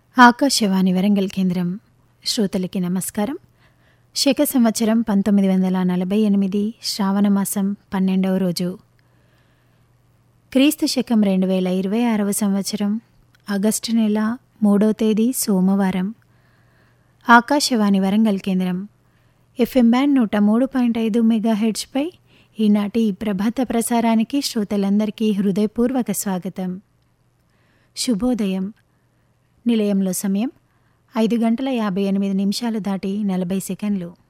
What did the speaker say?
ఆకాశవాణి వరంగల్ కేంద్రం శ్రోతలకి నమస్కారం శక సంవత్సరం పంతొమ్మిది వందల నలభై ఎనిమిది శ్రావణమాసం పన్నెండవ రోజు క్రీస్తు శకం రెండు వేల ఇరవై ఆరవ సంవత్సరం ఆగస్టు నెల మూడవ తేదీ సోమవారం ఆకాశవాణి వరంగల్ కేంద్రం ఎఫ్ఎం బ్యాండ్ నూట మూడు పాయింట్ ఐదు మెగా హెడ్స్పై ఈనాటి ప్రభాత ప్రసారానికి శ్రోతలందరికీ హృదయపూర్వక స్వాగతం శుభోదయం నిలయంలో సమయం ఐదు గంటల యాభై ఎనిమిది నిమిషాలు దాటి నలభై సెకండ్లు